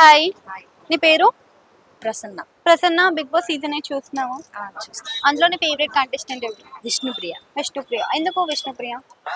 Hi నీ పేరు Prasanna Prasanna Bigg Boss season eight చూస్తున్నావు ఆ, చూస్తా అందులో నీ ఫేవరెట్ కంటెస్టెంట్ ఎవరు విష్ణుప్రియ విష్ణుప్రియ ఎందుకు విష్ణుప్రియ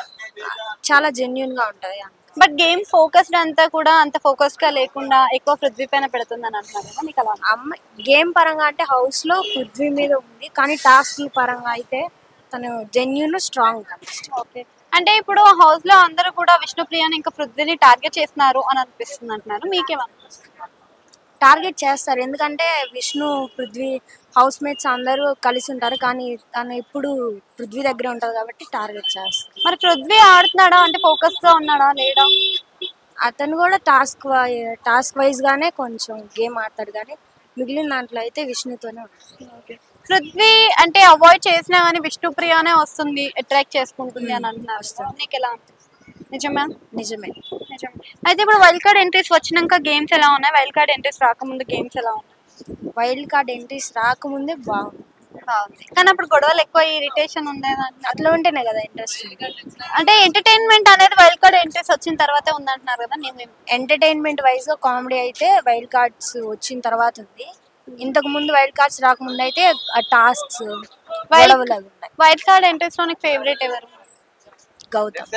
చాలా జెన్యున్ గా ఉంటది బట్ గేమ్ ఫోకస్డ్ అంతా కూడా అంత ఫోకస్డ్ గా లేకుండా ఎక్కువ పృథ్వీ పైన పెడుతుందని అంటున్నారు కదా నీకు అలా అనిపిస్తుందా? అమ్మాయి గేమ్ పరంగా అంటే హౌస్ లో పృథ్వీ మీద ఉంది కానీ టాస్క్ పరంగా అయితే తను జెన్యున్ స్ట్రాంగ్ ఓకే అంటే ఇప్పుడు హౌస్ లో అందరూ కూడా విష్ణుప్రియని ఇంకా పృథ్వీని టార్గెట్ చేస్తున్నారు అని అనిపిస్తుంది అంటున్నారు మీకేమనిపిస్తుంది టార్గెట్ చేస్తారు ఎందుకంటే విష్ణు పృథ్వీ హౌస్ మేట్స్ అందరూ కలిసి ఉంటారు కానీ తను ఎప్పుడు పృథ్వీ దగ్గర ఉంటది కాబట్టి టార్గెట్ చేస్తారు మరి పృథ్వీ ఆడుతున్నాడా అంటే ఫోకస్ గా ఉన్నాడా లేడా అతను కూడా టాస్క్ టాస్క్ వైజ్ గానే కొంచెం గేమ్ ఆడతాడు కానీ మిగిలిన దాంట్లో అయితే విష్ణుతోనే ఉంటాడు పృథ్వీ అంటే అవాయిడ్ చేసినా కానీ విష్ణుప్రియనే వస్తుంది అట్రాక్ట్ చేసుకుంటుంది అని అంటున్నారు నీకు ఎలా అనిపిస్తుంది నిజమే నిజమే నిజమే అయితే ఇప్పుడు వైల్డ్ కార్డ్ ఎంట్రీస్ వచ్చినాక గేమ్స్ ఎలా ఉన్నాయి వైల్డ్ కార్డ్ ఎంట్రీస్ రాకముందు గేమ్స్ ఎలా ఉన్నాయి వైల్డ్ కార్డ్ ఎంట్రీస్ రాకముందే బాగుంది బాగుంది కానీ అప్పుడు గొడవలు ఎక్కువ ఇరిటేషన్ ఉండేదంట అట్లా ఉంటేనే కదా ఇంట్రెస్ట్ అంటే ఎంటర్టైన్మెంట్ అనేది వైల్డ్ కార్డ్ ఎంట్రీస్ వచ్చిన తర్వాతే ఉందంటున్నారు కదా నేను ఎంటర్టైన్మెంట్ వైజ్ గా కామెడీ అయితే వైల్డ్ కార్డ్స్ వచ్చిన తర్వాత ఉంది ఇంతకు ముందు వైల్డ్ కార్డ్స్ రాకముందు అయితే టాస్క్స్ గొడవలు అవి ఉన్నాయి వైల్డ్ కార్డ్ ఎంట్రీస్ లో నీకు ఫేవరెట్ ఎవరు గౌతమ్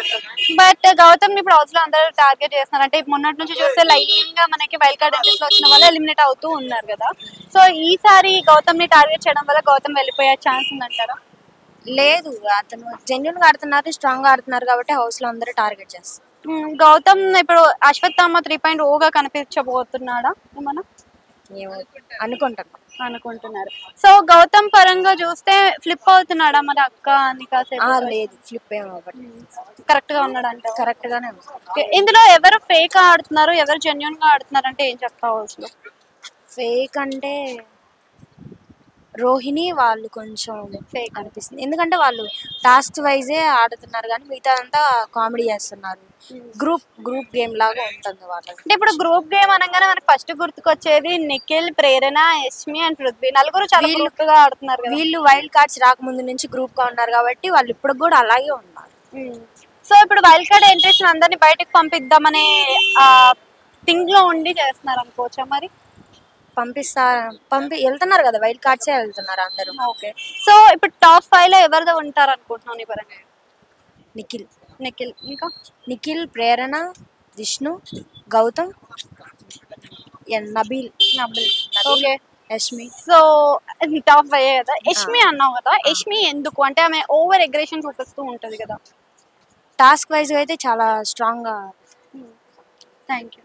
బట్ గౌతమ్ ఇప్పుడు హౌస్ లో అందరూ టార్గెట్ చేస్తున్నారు అంటే మొన్నటి నుంచి చూస్తే లైన్ గా మనకి వైల్డ్ కార్డ్ ఎంట్రీస్ లో వచ్చిన వాళ్ళు ఎలిమినేట్ అవుతూ ఉన్నారు కదా సో ఈసారి గౌతమ్ ని టార్గెట్ చేయడం వల్ల గౌతమ్ వెళ్ళిపోయే ఛాన్స్ ఉందంటారా లేదు అతను జెన్యున్ గా ఆడుతున్నారు స్ట్రాంగ్ గా ఆడుతున్నారు కాబట్టి హౌస్ లో అందరూ టార్గెట్ చేస్తారు మ్మ్, గౌతమ్ ఇప్పుడు అశ్వత్థామ త్రీ పాయింట్ ఓగా కనిపించబోతున్నాడా ఏమన్నా ఏమో అనుకుంటున్నాం అనుకుంటున్నారు సో గౌతమ్ పరంగా చూస్తే ఫ్లిప్ అవుతున్నాడా మరి అక్క అని ఆ, కాసేపు లేదు ఫ్లిప్ ఏమో ఒకటి కరెక్ట్ గా ఉన్నాడు అంటే కరెక్ట్ గానే ఉంది ఇందులో ఎవరు ఫేక్ ఆడుతున్నారు ఎవరు జెన్యున్ గా ఆడుతున్నారు అంటే ఏం చెప్తావు అసలు ఫేక్ అంటే రోహిణి వాళ్ళు కొంచెం ఫేక్ అనిపిస్తుంది ఎందుకంటే వాళ్ళు టాస్క్ వైజే ఆడుతున్నారు కానీ మిగతా అంతా కామెడీ చేస్తున్నారు గ్రూప్ గ్రూప్ గేమ్ లాగా ఉంటుంది వాళ్ళకి అంటే ఇప్పుడు గ్రూప్ గేమ్ అనగానే మనకి ఫస్ట్ గుర్తుకొచ్చేది నిఖిల్ ప్రేరణ యష్మి అండ్ పృథ్వీ నలుగురు చాలా వీళ్ళు- గ్రూప్ గా ఆడుతున్నారు కదా వీళ్ళు వైల్డ్ కార్డ్స్ రాకముందు నుంచి గ్రూప్ గా ఉన్నారు కాబట్టి వాళ్ళు ఇప్పుడు కూడా అలాగే ఉన్నారు సో ఇప్పుడు వైల్డ్ కార్డ్ ఎంట్రీస్ అందరిని బయటకు పంపిద్దామనే ఆ థింగ్ లో ఉండి చేస్తున్నారు అనుకోవచ్చా మరి పంపిస్తా పంపి వెళ్తున్నారు కదా వైల్డ్ కార్డ్సే వెళ్తున్నారు అందరూ ఓకే సో ఇప్పుడు టాప్ ఫైవ్ లో ఎవరిదో ఉంటారు అనుకుంటున్నాను ఈ పరంగా నిఖిల్ నిఖిల్ ఇంకా నిఖిల్ ప్రేరణ విష్ణు గౌతమ్ ఎన్ Nabeel Nabeel Nabeel, okay Yashmi so top five కదా యష్మి అన్నావు కదా యష్మి ఎందుకు అంటే ఆమె ఓవర్ అగ్రెషన్ చూపిస్తూ ఉంటది కదా టాస్క్ వైజ్ అయితే చాలా స్ట్రాంగ్ గా థ్యాంక్ యూ